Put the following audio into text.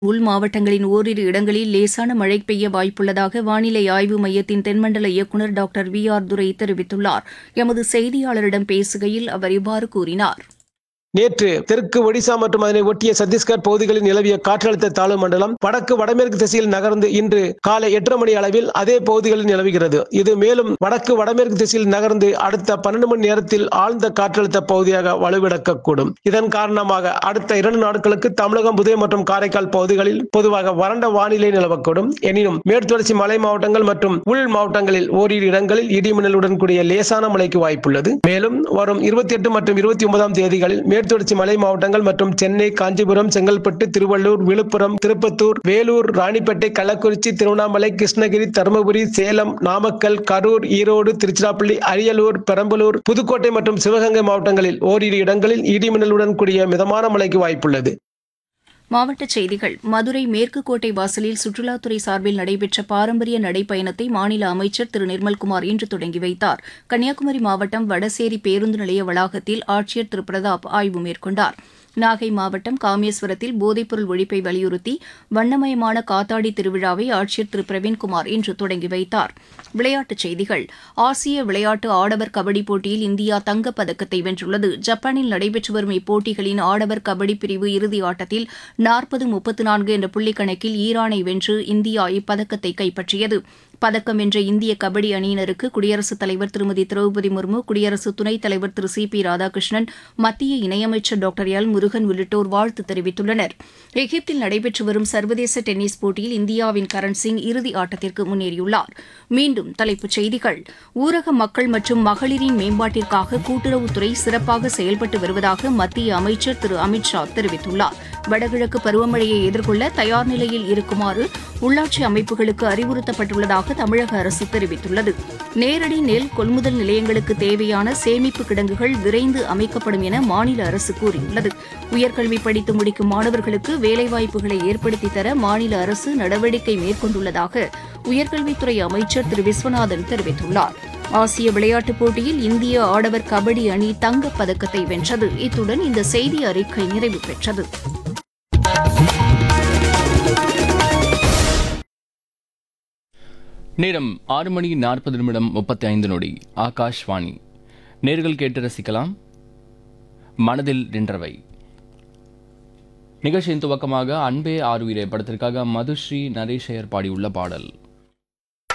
உள் மாவட்டங்களின் ஓரிரு இடங்களில் லேசான மழை பெய்ய வாய்ப்புள்ளதாக வானிலை ஆய்வு மையத்தின் தென்மண்டல இயக்குநர் டாக்டர் வி ஆர் துரை தெரிவித்துள்ளார் எமது செய்தியாளரிடம் பேசுகையில் அவர் இவ்வாறு கூறினார் நேற்று தெற்கு ஒடிசா மற்றும் அதனை ஒட்டிய சத்தீஸ்கர் பகுதிகளில் நிலவிய காற்றழுத்த தாழ்வு மண்டலம் வடக்கு வடமேற்கு திசையில் நகர்ந்து இன்று காலை எட்டரை மணி அளவில் அதே பகுதிகளில் நிலவுகிறது இது மேலும் வடக்கு வடமேற்கு திசையில் நகர்ந்து அடுத்த பன்னெண்டு மணி நேரத்தில் ஆழ்ந்த காற்றழுத்த பகுதியாக வலுவிழக்கக்கூடும் இதன் காரணமாக அடுத்த இரண்டு நாட்களுக்கு தமிழகம் புதுவை மற்றும் காரைக்கால் பகுதிகளில் பொதுவாக வறண்ட வானிலை நிலவக்கூடும் எனினும் மேற்குத்தொடர்ச்சி மலை மாவட்டங்கள் மற்றும் உள் மாவட்டங்களில் ஓரிரு இடங்களில் இடிமின்னலுடன் கூடிய லேசான மழைக்கு வாய்ப்புள்ளது மேலும் வரும் இருபத்தி எட்டு மற்றும் இருபத்தி ஒன்பதாம் தேதிகளில் மேற்குத்தொடர்ச்சி மலை மாவட்டங்கள் மற்றும் சென்னை காஞ்சிபுரம் செங்கல்பட்டு திருவள்ளூர் விழுப்புரம் திருப்பத்தூர் வேலூர் ராணிப்பேட்டை கள்ளக்குறிச்சி திருவண்ணாமலை கிருஷ்ணகிரி தருமபுரி சேலம் நாமக்கல் கரூர் ஈரோடு திருச்சிராப்பள்ளி அரியலூர் பெரம்பலூர் புதுக்கோட்டை மற்றும் சிவகங்கை மாவட்டங்களில் ஓரிரு இடங்களில் இடிமின்னலுடன் கூடிய மிதமான மழைக்கு வாய்ப்புள்ளது மாவட்டச் செய்திகள் மதுரை மேற்கு கோட்டை வாசலில் சுற்றுலாத்துறை சார்பில் நடைபெற்ற பாரம்பரிய நடைப்பயணத்தை மாநில அமைச்சர் திரு நிர்மல்குமார் இன்று தொடங்கி வைத்தார் கன்னியாகுமரி மாவட்டம் வடசேரி பேருந்து நிலைய வளாகத்தில் ஆட்சியர் திரு பிரதாப் ஆய்வு மேற்கொண்டார் நாகை மாவட்டம் காமேஸ்வரத்தில் போதைப்பொருள் ஒழிப்பை வலியுறுத்தி வண்ணமயமான காத்தாடி திருவிழாவை ஆட்சியர் திரு பிரவீன்குமார் இன்று தொடங்கி வைத்தார் விளையாட்டுச் செய்திகள் ஆசிய விளையாட்டு ஆடவர் கபடி போட்டியில் இந்தியா தங்கப் பதக்கத்தை வென்றுள்ளது ஜப்பானில் நடைபெற்று வரும் இப்போட்டிகளின் ஆடவர் கபடி பிரிவு இறுதி ஆட்டத்தில் நாற்பது முப்பத்து நான்கு என்ற புள்ளி கணக்கில் ஈரானை வென்று இந்தியா இப்பதக்கத்தை கைப்பற்றியது பதக்கம் வென்ற இந்திய கபடி அணியினருக்கு குடியரசுத் தலைவர் திருமதி திரௌபதி முர்மு குடியரசு துணைத் தலைவர் திரு சி பி ராதாகிருஷ்ணன் மத்திய இணையமைச்சர் டாக்டர் எல் முருகன் உள்ளிட்டோர் வாழ்த்து தெரிவித்துள்ளனர் எகிப்தில் நடைபெற்று வரும் சர்வதேச டென்னிஸ் போட்டியில் இந்தியாவின் கரண் சிங் இறுதி ஆட்டத்திற்கு முன்னேறியுள்ளார் மீண்டும் தலைப்புச் செய்திகள் ஊரக மக்கள் மற்றும் மகளிரின் மேம்பாட்டிற்காக கூட்டுறவுத்துறை சிறப்பாக செயல்பட்டு வருவதாக மத்திய அமைச்சர் திரு அமித் ஷா தெரிவித்துள்ளார் வடகிழக்கு பருவமழையை எதிர்கொள்ள தயார் நிலையில் இருக்குமாறு உள்ளாட்சி அமைப்புகளுக்கு அறிவுறுத்தப்பட்டுள்ளதாக தமிழக அரசு தெரிவித்துள்ளது நேரடி நெல் கொள்முதல் நிலையங்களுக்கு தேவையான சேமிப்பு கிடங்குகள் விரைந்து அமைக்கப்படும் என மாநில அரசு கூறியுள்ளது உயர்கல்வி படித்து முடிக்கும் மாணவர்களுக்கு வேலைவாய்ப்புகளை ஏற்படுத்தித் தர மாநில அரசு நடவடிக்கை மேற்கொண்டுள்ளதாக உயர்கல்வித்துறை அமைச்சர் திரு விஸ்வநாதன் தெரிவித்துள்ளார் ஆசிய விளையாட்டுப் போட்டியில் இந்திய ஆடவர் கபடி அணி தங்கப் பதக்கத்தை வென்றது இத்துடன் இந்த செய்தி அறிக்கை நிறைவு பெற்றது நேரம் ஆறு மணி நாற்பது நிமிடம் முப்பத்தி ஐந்து நொடி ஆகாஷ்வாணி நேர்கள் கேட்டு ரசிக்கலாம் மனதில் நின்றவை நிகழ்ச்சியின் துவக்கமாக அன்பே ஆறுயிரே படத்திற்காக மதுஸ்ரீ நரேஷையர் பாடியுள்ள பாடல்